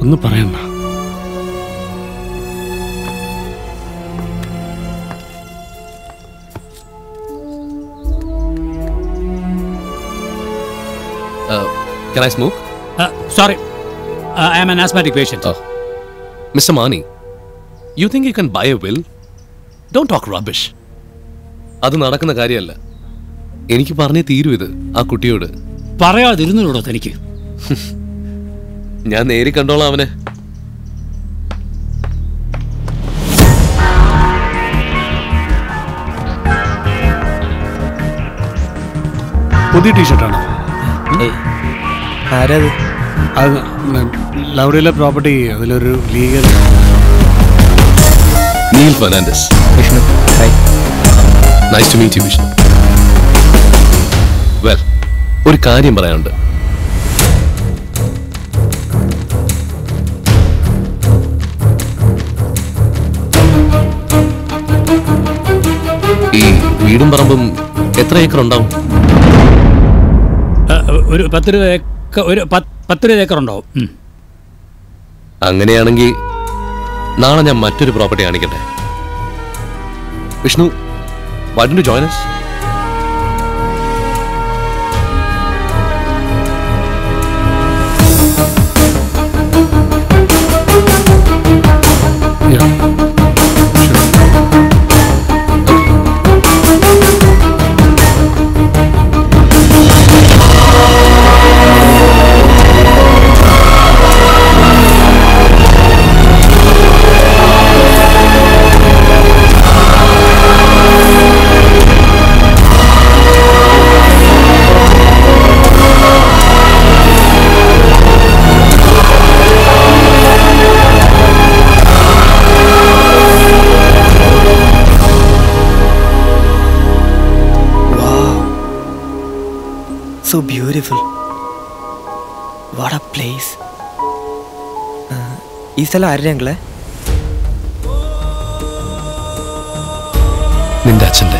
ഒന്ന് പറയണ്ട Can I smoke? Sorry I am an asthmatic patient Mr. Mani, you think you can buy a will? Don't talk rubbish. അത് നടക്കുന്ന കാര്യമല്ല എനിക്ക് പറഞ്ഞേ തീരൂ ഇത് ആ കുട്ടിയോട് പറയാതിരുന്നൂടോ തനിക്ക് ഞാൻ നേരി കണ്ടോളാം അവനെ പുതിയ ടീഷർട്ടാണോ ആരാത് അത് ലൗഡിയിലെ പ്രോപ്പർട്ടി അതിലൊരു legal Neil Fernandes Vishnu hi nice to meet you Vishnu well ഒരു കാര്യം പറയാനുണ്ട് ഈ വീടും പറമ്പും എത്ര ഏക്കർ ഉണ്ടാവും ഒരു പത്ത് രൂപ ഏക്കർ ഒരു പത്ത് പത്ത് രൂപ ഏക്കർ ഉണ്ടാവും ഉം. അങ്ങനെയാണെങ്കിൽ നാളെ ഞാൻ മറ്റൊരു പ്രോപ്പർട്ടി കാണിക്കട്ടെ Vishnu why do join us so beautiful what a place ഈ സ്ഥലം ആരുടെ ഞങ്ങളെ നിന്റെ അച്ഛന്റെ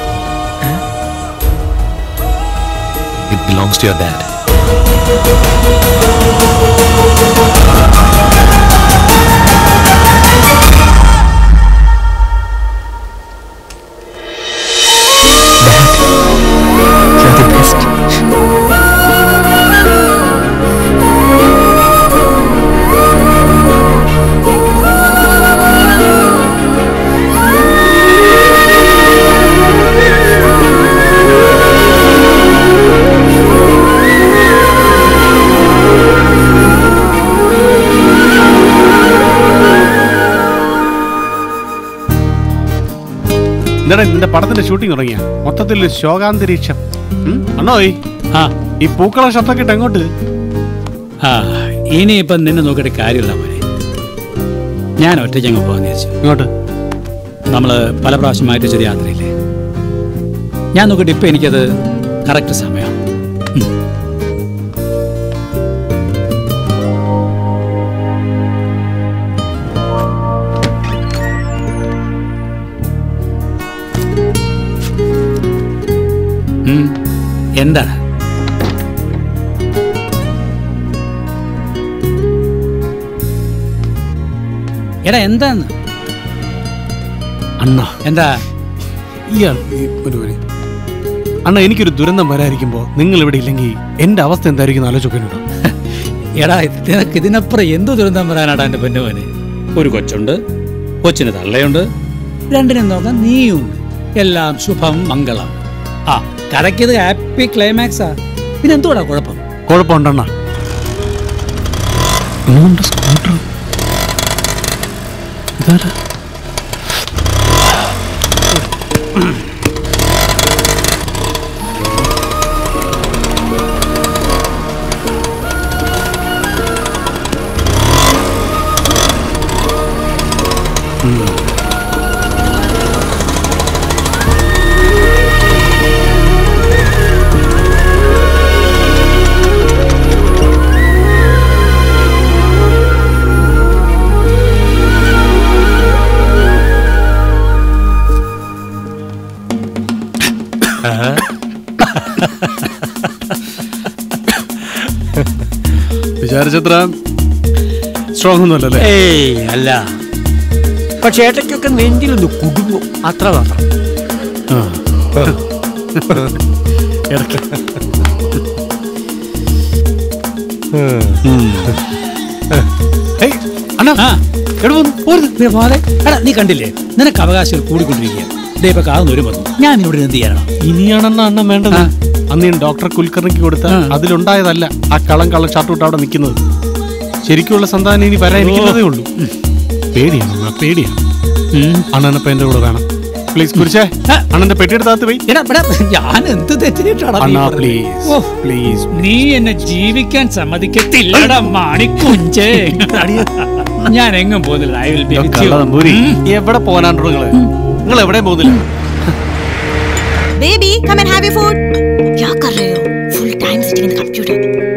it belongs to your dad You're the best. എന്താടാ നിന്റെ പടത്തിന്റെ ഷൂട്ടിംഗ് തുടങ്ങിയ മൊത്തത്തിൽ ശോകാന്തരീക്ഷം ഉം? അണ്ണോയ് ആ ഈ പൂക്കള ഷർട്ടൊക്കെ ഇട്ട് എങ്ങോട്ട് ആ ഇനിയിപ്പം നിന്നെ നോക്കിയിട്ട് കാര്യമില്ല മോനെ ഞാൻ ഒറ്റയ്ക്ക് അങ്ങ് പോകാന്ന് വിചാരിച്ചു ഇങ്ങോട്ട് നമ്മൾ പല പ്രാവശ്യമായിട്ട് ചെറിയ യാത്രയില്ലേ ഞാൻ നോക്കിയിട്ട് ഇപ്പം എനിക്കത് കറക്റ്റ് സമയം എന്താ എടാ എന്താന്ന് അണ്ണ എന്താ ഇയാൾ ഈ ഒരു ഒരു അണ്ണ എനിക്കൊരു ദുരന്തം വരാതിരിക്കുമ്പോ നിങ്ങൾ ഇവിടെ ഇല്ലെങ്കിൽ എന്റെ അവസ്ഥ എന്തായിരിക്കും ആലോചിക്കുന്നുണ്ടോ എടാ നിനക്ക് ഇതിനപ്പുറം എന്ത് ദുരന്തം വരാനാടാ എൻ്റെ പെണ്ണുമോനെ ഒരു കൊച്ചുണ്ട് കൊച്ചിന് തള്ളയുണ്ട് രണ്ടിനും നോക്കാൻ നീയുണ്ട് എല്ലാം ശുഭം മംഗളം ആ കഥയ്ക്കിത് ഹാപ്പി ക്ലൈമാക്സാ പിന്നെന്തോടാ കുഴപ്പം കുഴപ്പമുണ്ടണ്ണ സ്കൂട്ടർ ഇതാരാ വിചാരിച്ചത്ര സ്ട്രോങ് ഒന്നും അല്ലല്ലേ ഏയ് അല്ല പക്ഷെ ഏട്ടയ്ക്കൊക്കെ നെഞ്ചിലൊന്ന് കുടുങ്ങും അത്ര മാത്രം ആ. ഇടയ്ക്ക് ഏയ്, അണ്ണാ ആ എവിടെ പോന്നു പോരുത് ദേ പോരെ. എടാ നീ കണ്ടില്ലേ നിനക്ക് അവകാശങ്ങൾ കൂടിക്കൊണ്ടിരിക്കുക ദേ ഇപ്പൊ കാർന്ന് ഒരു വന്നു ഞാൻ ഇവിടെ എന്ത് ചെയ്യാനാണ് ഇനിയാണെന്ന അണ്ണൻ വേണ്ടത് ആ. അന്ന് ഞാൻ ഡോക്ടർ കുൽക്കർണിക്ക് കൊടുത്ത ആ. അതിലുണ്ടായതല്ല ആ കളം കള്ളം ഷർട്ട് ഇട്ട് അവിടെ നിൽക്കുന്നത് ശരിക്കുള്ള സന്താനം ഇനി വരാനിരിക്കുന്നതേ ഉള്ളൂ പേടിയാണ് അണ്ണാ, പേടിയാണ് അണ്ണനപ്പ എന്റെ കൂടെ വേണം പ്ലീസ് കുരിശേ ആ. അണ്ണന്റെ പെട്ടിയെടുത്താത്ത് പോയി എടാ എടാ ഞാൻ എന്ത് തെറ്റിട്ടാണ് അണ്ണാ പ്ലീസ് പ്ലീസ് നീ എന്നെ ജീവിക്കാൻ സമ്മതിക്കത്തില്ലടാ മാണിക്കുഞ്ചേ ഞാൻ എങ്ങും പോകുന്നില്ല I will be with you തമ്പൂരി എവിടെ പോകാനാണ്ടോ നിങ്ങള് നിങ്ങൾ എവിടെയും പോകുന്നില്ല baby come and have your food क्या कर रहे हो full time sitting in the computer